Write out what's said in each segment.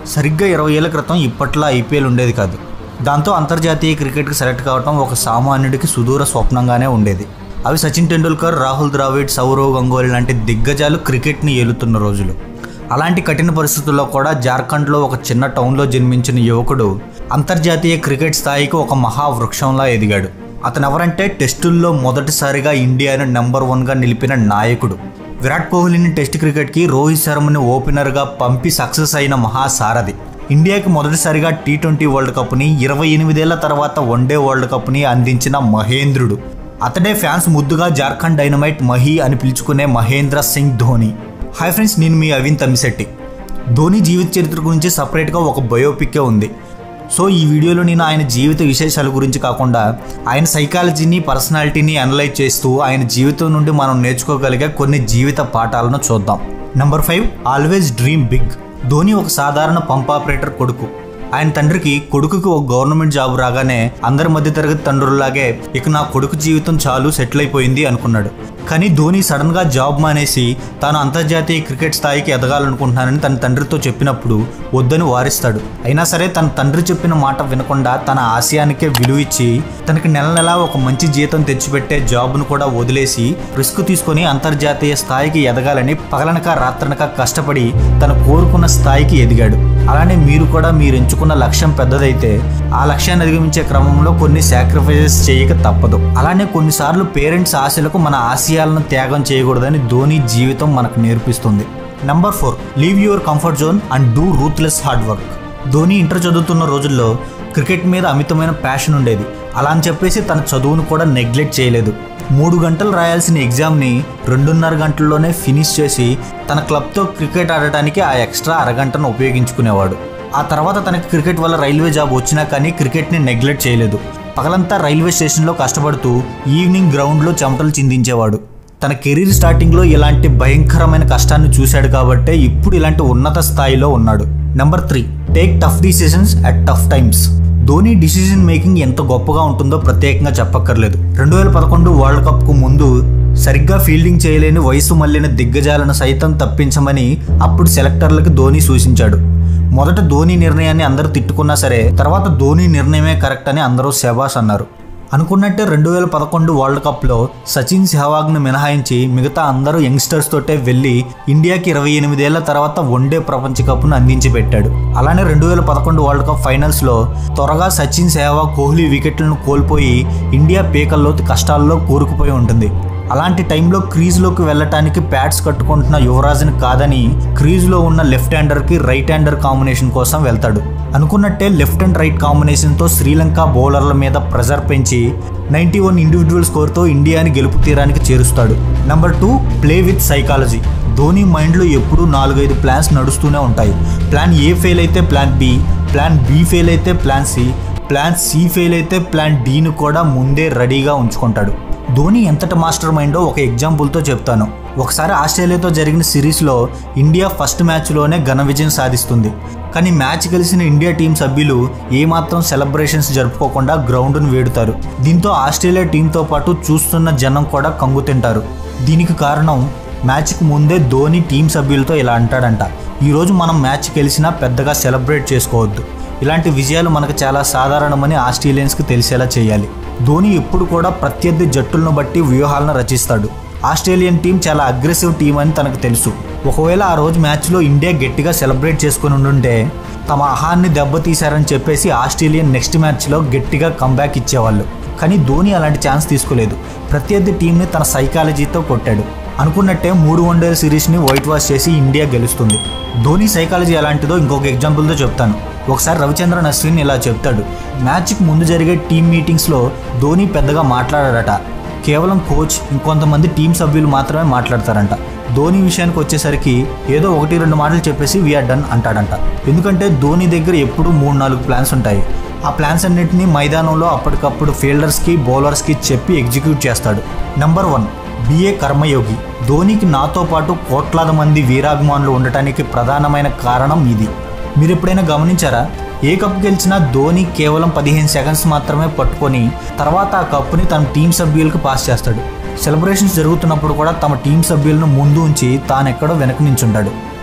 సరిగ్గా ఇరవై ఏళ్ల క్రితం ఇప్పట్లో ఐపీఎల్ ఉండేది కాదు దాంతో అంతర్జాతీయ క్రికెట్కి సెలెక్ట్ కావడం ఒక సామాన్యుడికి సుదూర స్వప్నంగానే ఉండేది అవి సచిన్ టెండూల్కర్ రాహుల్ ద్రావిడ్ సౌరవ్ గంగోలీ లాంటి దిగ్గజాలు క్రికెట్ని ఏలుతున్న రోజులు అలాంటి కఠిన పరిస్థితుల్లో కూడా జార్ఖండ్లో ఒక చిన్న టౌన్లో జన్మించిన యువకుడు అంతర్జాతీయ క్రికెట్ స్థాయికి ఒక మహావృక్షంలా ఎదిగాడు అతను ఎవరంటే టెస్టుల్లో మొదటిసారిగా ఇండియాను నెంబర్ వన్గా నిలిపిన నాయకుడు విరాట్ కోహ్లీని టెస్ట్ క్రికెట్కి రోహిత్ శర్మని ఓపెనర్గా పంపి సక్సెస్ అయిన మహాసారథి ఇండియాకి మొదటిసారిగా టీ ట్వంటీ వరల్డ్ కప్ని ఇరవై ఎనిమిదేళ్ల తర్వాత వన్డే వరల్డ్ కప్ని అందించిన మహేంద్రుడు అతడే ఫ్యాన్స్ ముద్దుగా జార్ఖండ్ డైనమైట్ మహి అని పిలుచుకునే మహేంద్ర సింగ్ ధోని హాయ్ ఫ్రెండ్స్ నేను మీ అవిన్ తమ్మిశెట్టి ధోని జీవిత చరిత్ర గురించి సపరేట్గా ఒక బయోపిక్కే ఉంది సో ఈ వీడియోలో నేను ఆయన జీవిత విశేషాల గురించి కాకుండా ఆయన సైకాలజీని పర్సనాలిటీని అనలైజ్ చేస్తూ ఆయన జీవితం నుండి మనం నేర్చుకోగలిగే కొన్ని జీవిత పాఠాలను చూద్దాం number five always dream big Dhoni ఒక సాధారణ పంప్ ఆపరేటర్ కొడుకు ఆయన తండ్రికి కొడుకుకి ఒక గవర్నమెంట్ జాబ్ రాగానే అందరి మధ్య తరగతి తండ్రుల్లాగే ఇక నా కొడుకు జీవితం చాలు సెటిల్ అయిపోయింది అనుకున్నాడు కానీ ధోని సడన్ గా జాబ్ మానేసి తాను అంతర్జాతీయ క్రికెట్ స్థాయికి ఎదగాలనుకుంటున్నానని తన తండ్రితో చెప్పినప్పుడు వద్దని వారిస్తాడు అయినా సరే తన తండ్రి చెప్పిన మాట వినకుండా తన ఆశయానికే విలువ ఇచ్చి తనకి నెల నెలా ఒక మంచి జీతం తెచ్చిపెట్టే జాబ్ను కూడా వదిలేసి రిస్క్ తీసుకొని అంతర్జాతీయ స్థాయికి ఎదగాలని పగలనక రాత్రనక కష్టపడి తను కోరుకున్న స్థాయికి ఎదిగాడు అలానే మీరు కూడా మీరు ఎంచుకున్న లక్ష్యం పెద్దదైతే ఆ లక్ష్యాన్ని అధిగమించే క్రమంలో కొన్ని సాక్రిఫైసెస్ చేయక తప్పదు అలానే కొన్నిసార్లు పేరెంట్స్ ఆశలకు మన ఆశయాలను త్యాగం చేయకూడదని ధోని జీవితం మనకు నేర్పిస్తుంది number four leave your comfort zone and do ruthless hard work Dhoni inter చదువుతున్న రోజుల్లో క్రికెట్ మీద అమితమైన ప్యాషన్ ఉండేది అలా అని చెప్పేసి తన చదువును కూడా నెగ్లెక్ట్ చేయలేదు మూడు గంటలు రాయాల్సిన ఎగ్జామ్ని రెండున్నర గంటల్లోనే ఫినిష్ చేసి తన క్లబ్తో క్రికెట్ ఆడటానికి ఆ ఎక్స్ట్రా అరగంటను ఉపయోగించుకునేవాడు ఆ తర్వాత తనకి క్రికెట్ వల్ల రైల్వే జాబ్ వచ్చినా కానీ క్రికెట్ని నెగ్లెక్ట్ చేయలేదు పగలంతా రైల్వే స్టేషన్లో కష్టపడుతూ ఈవినింగ్ గ్రౌండ్లో చెమటలు చిందించేవాడు తన కెరీర్ స్టార్టింగ్లో ఇలాంటి భయంకరమైన కష్టాన్ని చూశాడు కాబట్టే ఇప్పుడు ఇలాంటి ఉన్నత స్థాయిలో ఉన్నాడు number three take tough decisions at tough times Dhoni decision making ఎంత గొప్పగా ఉంటుందో ప్రత్యేకంగా చెప్పక్కర్లేదు రెండు వేల పదకొండు వరల్డ్ కప్కు ముందు సరిగ్గా ఫీల్డింగ్ చేయలేని వయసు మళ్ళిన దిగ్గజాలను సైతం తప్పించమని అప్పుడు సెలెక్టర్లకు ధోని సూచించాడు మొదట ధోని నిర్ణయాన్ని అందరూ తిట్టుకున్నా సరే తర్వాత ధోని నిర్ణయమే కరెక్ట్ అని అందరూ శబాస్ అన్నారు అనుకున్నట్టే రెండు వేల పదకొండు వరల్డ్ కప్లో సచిన్ సెహవాగ్ను మినహాయించి మిగతా అందరూ యంగ్స్టర్స్ తోటే వెళ్ళి ఇండియాకి ఇరవై ఎనిమిదేళ్ల తర్వాత వన్డే ప్రపంచ కప్ను అందించి పెట్టాడు అలానే రెండు వేల పదకొండు వరల్డ్ కప్ ఫైనల్స్లో త్వరగా సచిన్ సెహవాగ్ కోహ్లీ వికెట్లను కోల్పోయి ఇండియా పీకల్లో కష్టాల్లో కూరుకుపోయి ఉంటుంది అలాంటి టైంలో క్రీజ్లోకి వెళ్ళటానికి ప్యాడ్స్ కట్టుకుంటున్న యువరాజ్ని కాదని క్రీజ్లో ఉన్న లెఫ్ట్ హ్యాండర్కి రైట్ హ్యాండర్ కాంబినేషన్ కోసం వెళ్తాడు అనుకున్నట్టే లెఫ్ట్ అండ్ రైట్ కాంబినేషన్తో శ్రీలంక బౌలర్ల మీద ప్రెజర్ పెంచి నైంటీ వన్ ఇండివిజువల్ స్కోర్తో ఇండియాని గెలుపు తీరానికి చేరుస్తాడు number two play with psychology Dhoni మైండ్లో ఎప్పుడూ నాలుగైదు ప్లాన్స్ నడుస్తూనే ఉంటాయి ప్లాన్ ఏ ఫెయిల్ అయితే plan B plan B fail అయితే plan C plan C fail అయితే ప్లాన్ డీని కూడా ముందే రెడీగా ఉంచుకుంటాడు ధోని ఎంతటి మాస్టర్ మైండో ఒక ఎగ్జాంపుల్తో చెప్తాను ఒకసారి ఆస్ట్రేలియాతో జరిగిన సిరీస్లో ఇండియా ఫస్ట్ మ్యాచ్లోనే ఘన విజయం సాధిస్తుంది కానీ మ్యాచ్ కలిసిన ఇండియా టీం సభ్యులు ఏమాత్రం సెలబ్రేషన్స్ జరుపుకోకుండా గ్రౌండ్ను వేడుతారు దీంతో ఆస్ట్రేలియా టీంతో పాటు చూస్తున్న జనం కూడా కంగు తింటారు దీనికి కారణం మ్యాచ్కి ముందే ధోని టీం సభ్యులతో ఇలా అంటాడంట ఈరోజు మనం మ్యాచ్ గెలిచినా పెద్దగా సెలబ్రేట్ చేసుకోవద్దు ఇలాంటి విజయాలు మనకు చాలా సాధారణమని ఆస్ట్రేలియన్స్కి తెలిసేలా చేయాలి ధోని ఎప్పుడు కూడా ప్రత్యర్థి జట్టులను బట్టి వ్యూహాలను రచిస్తాడు ఆస్ట్రేలియన్ టీం చాలా అగ్రెసివ్ టీం అని తనకు తెలుసు ఒకవేళ ఆ రోజు మ్యాచ్లో ఇండియా గట్టిగా సెలబ్రేట్ చేసుకుని ఉండుంటే తమ అహాన్ని దెబ్బతీశారని చెప్పేసి ఆస్ట్రేలియన్ నెక్స్ట్ మ్యాచ్లో గట్టిగా కంబ్యాక్ ఇచ్చేవాళ్ళు కానీ ధోని అలాంటి ఛాన్స్ తీసుకోలేదు ప్రత్యర్థి టీంని తన సైకాలజీతో కొట్టాడు అనుకున్నట్టే మూడు వన్డేల సిరీస్ని వైట్ వాష్ చేసి ఇండియా గెలుస్తుంది ధోని సైకాలజీ ఎలాంటిదో ఇంకొక ఎగ్జాంపుల్తో చెప్తాను ఒకసారి రవిచంద్రన్ అశ్విన్ ఇలా చెప్తాడు మ్యాచ్కి ముందు జరిగే టీం మీటింగ్స్లో ధోని పెద్దగా మాట్లాడాడట కేవలం కోచ్ ఇంకొంతమంది టీం సభ్యులు మాత్రమే మాట్లాడతారంట ధోని విషయానికి వచ్చేసరికి ఏదో ఒకటి రెండు మాటలు చెప్పేసి వీఆర్ డన్ అంటాడంట ఎందుకంటే ధోని దగ్గర ఎప్పుడు మూడు నాలుగు ప్లాన్స్ ఉంటాయి ఆ ప్లాన్స్ అన్నింటినీ మైదానంలో అప్పటికప్పుడు ఫీల్డర్స్కి బౌలర్స్కి చెప్పి ఎగ్జిక్యూట్ చేస్తాడు నెంబర్ వన్ బిఏ కర్మయోగి ధోనికి నాతో పాటు కోట్లాది మంది వీరాభిమానులు ఉండటానికి ప్రధానమైన కారణం ఇది మీరు ఎప్పుడైనా గమనించారా ఏ కప్ గెలిచినా ధోని కేవలం పదిహేను సెకండ్స్ మాత్రమే పట్టుకొని తర్వాత ఆ కప్పుని తన టీం సభ్యులకు పాస్ చేస్తాడు సెలబ్రేషన్స్ జరుగుతున్నప్పుడు కూడా తమ టీం సభ్యులను ముందు ఉంచి తానెక్కడో వెనక నించుంటాడు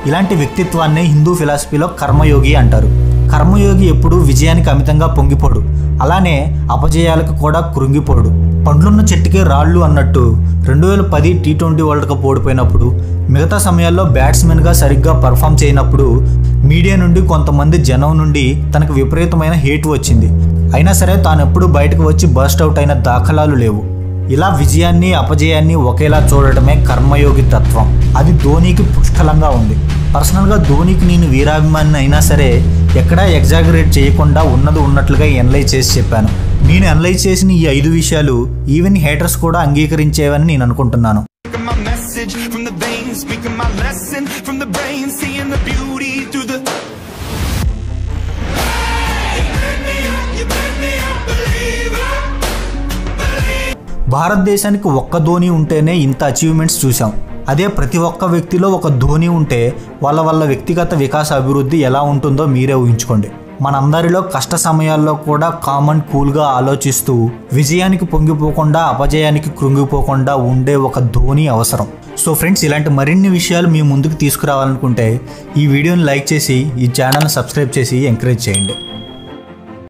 ఇలాంటి వ్యక్తిత్వాన్ని హిందూ ఫిలాసఫీలో కర్మయోగి అంటారు కర్మయోగి ఎప్పుడూ విజయానికి అమితంగా పొంగిపోడు అలానే అపజయాలకు కూడా కృంగిపోడు పండ్లున్న చెట్టుకే రాళ్ళు అన్నట్టు రెండు వేల పది టీ ట్వంటీ వరల్డ్ కప్ ఓడిపోయినప్పుడు మిగతా సమయాల్లో బ్యాట్స్మెన్గా సరిగ్గా పర్ఫామ్ చేయనప్పుడు మీడియా నుండి కొంతమంది జనం నుండి తనకు విపరీతమైన హేట్ వచ్చింది అయినా సరే తాను ఎప్పుడు బయటకు వచ్చి బస్ట్ అవుట్ అయిన దాఖలాలు లేవు ఇలా విజయాన్ని అపజయాన్ని ఒకేలా చూడటమే కర్మయోగి తత్వం అది ధోనికి పుష్కలంగా ఉంది పర్సనల్గా ధోనికి నేను వీరాభిమాని అయినా సరే ఎక్కడా ఎగ్జాగరేట్ చేయకుండా ఉన్నది ఉన్నట్లుగా ఎనలైజ్ చేసి చెప్పాను నేను ఎనలైజ్ చేసిన ఈ ఐదు విషయాలు ఈవెన్ హేటర్స్ కూడా అంగీకరించేవని నేను అనుకుంటున్నాను Speaking my message from the veins, speaking my lesson from the brain, seeing the beauty through the. భారతదేశానికి ఒక్క ధోని ఉంటేనే ఇంత అచీవ్మెంట్స్ చూసాం అదే ప్రతి ఒక్క వ్యక్తిలో ఒక ధోని ఉంటే వాళ్ళ వాళ్ళ వ్యక్తిగత వికాస అభివృద్ధి ఎలా ఉంటుందో మీరే ఊహించుకోండి మనందరిలో కష్ట సమయాల్లో కూడా కామన్ కూల్గా ఆలోచిస్తూ విజయానికి పొంగిపోకుండా అపజయానికి కృంగిపోకుండా ఉండే ఒక ధోని అవసరం సో ఫ్రెండ్స్ ఇలాంటి మరిన్ని విషయాలు మీ ముందుకు తీసుకురావాలనుకుంటే ఈ వీడియోని లైక్ చేసి ఈ ఛానల్ని సబ్స్క్రైబ్ చేసి ఎంకరేజ్ చేయండి